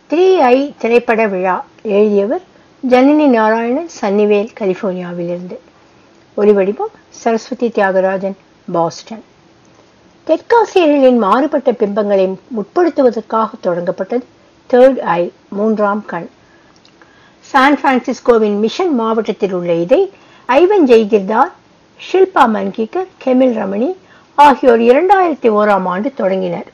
three I திரைப்பட விழா எழுதியவர் ஜனனி நாராயணன் சன்னிவேல் கலிபோர்னியாவிலிருந்து ஒலிவடிவம் சரஸ்வதி தியாகராஜன் பாஸ்டன் தெற்காசியர்களின் மாறுபட்ட பிம்பங்களை முற்படுத்துவதற்காக தொடங்கப்பட்டது தேர்ட் ஐ மூன்றாம் கண் சான் பிரான்சிஸ்கோவின் மிஷன் மாவட்டத்தில் உள்ள இதை ஐவன் ஜெய்கிர்தார் ஷில்பா மன்கிகர் கெமில் ரமணி ஆகியோர் இரண்டாயிரத்தி ஓராம் ஆண்டு தொடங்கினர்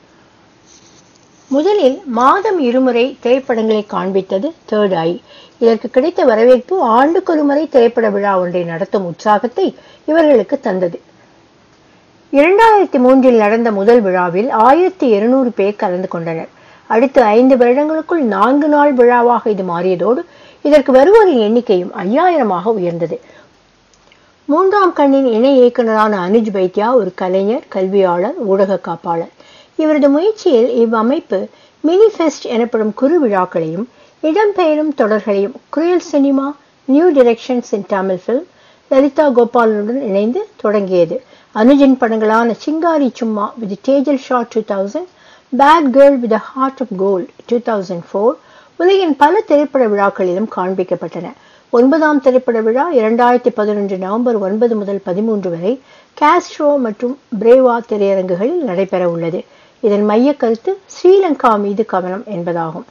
முதலில் மாதம் இருமுறை திரைப்படங்களை காண்பித்தது தேர்ட் ஐ இதற்கு கிடைத்த வரவேற்பு ஆண்டுக்கொரு முறை திரைப்பட விழா ஒன்றை நடத்தும் உற்சாகத்தை இவர்களுக்கு தந்தது இரண்டாயிரத்தி மூன்றில் நடந்த முதல் விழாவில் ஆயிரத்தி இருநூறு பேர் கலந்து கொண்டனர் அடுத்த ஐந்து வருடங்களுக்குள் நான்கு நாள் விழாவாக இது மாறியதோடு இதற்கு வருவோரின் எண்ணிக்கையும் ஐயாயிரமாக உயர்ந்தது மூன்றாம் கண்ணின் இணை இயக்குநரான அனுஜ் பைத்யா ஒரு கலைஞர் கல்வியாளர் ஊடக காப்பாளர் இவரது முயற்சியில் இவ்வமைப்பு மினி ஃபெஸ்ட் எனப்படும் குறு விழாக்களையும் இடம்பெயரும் தொடர்களையும் குரியல் cinema new directions in Tamil film Lalitha கோபாலனுடன் இணைந்து தொடங்கியது அனுஜின் படங்களான சிங்காரி சும்மா வித் டேஜல் shot two thousand bad girl with heart of gold two thousand four உலகின் பல திரைப்பட விழாக்களிலும் காண்பிக்கப்பட்டன ஒன்பதாம் திரைப்பட விழா இரண்டாயிரத்தி பதினொன்று நவம்பர் ஒன்பது முதல் பதிமூன்று வரை காஸ்ட்ரோ மற்றும் பிரேவா திரையரங்குகளில் நடைபெற உள்ளது இதன் மைய கருத்து ஸ்ரீலங்கா மீது கவனம் என்பதாகும்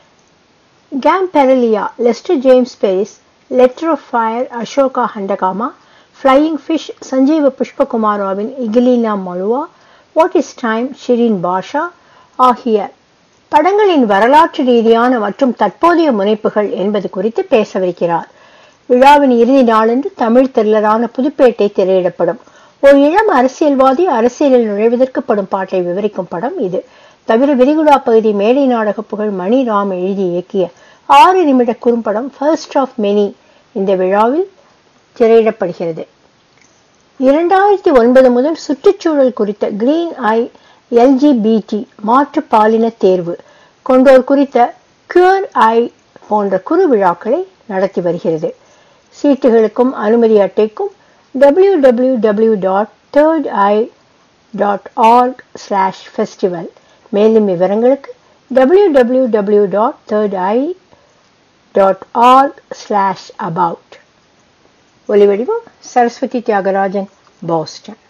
Gamperaliya Lester James Peries letter of fire Asoka Handagama flying fish Sanjeewa புஷ்பகுமாராவின் Igillena Maluwo what is time Shireen Pasha ஆகிய படங்களின் வரலாற்று ரீதியான மற்றும் தற்போதைய முனைப்புகள் என்பது குறித்து பேசவிருக்கிறார் விழாவின் இறுதி நாளன்று தமிழ் த்ரில்லரான புதுப்பேட்டை திரையிடப்படும் ஒரு இளம் அரசியல்வாதி அரசியலில் நுழைவதற்கு படும் பாட்டை விவரிக்கும் படம் இது தவிர விரிகுடா பகுதி மேடை நாடக புகழ் மணி ராம் எழுதி இயக்கிய ஆறு நிமிட குறும்படம் ஃபர்ஸ்ட் ஆஃப் மெனி இந்த விழாவில் திரையிடப்படுகிறது இரண்டாயிரத்தி ஒன்பது முதல் சுற்றுச்சூழல் குறித்த கிரீன் ஐ எல்ஜிபிடி மாற்று பாலின தேர்வு கொண்டோர் குறித்த கியூர் ஐ போன்ற குறு விழாக்களை நடத்தி வருகிறது சீட்டுகளுக்கும் அனுமதி அட்டைக்கும் W W W dot third I dot org slash festival மேலும் விவரங்களுக்கு W W W dot third I dot org slash about ஒலிவடிவம் சரஸ்வதி தியாகராஜன் பாஸ்டன்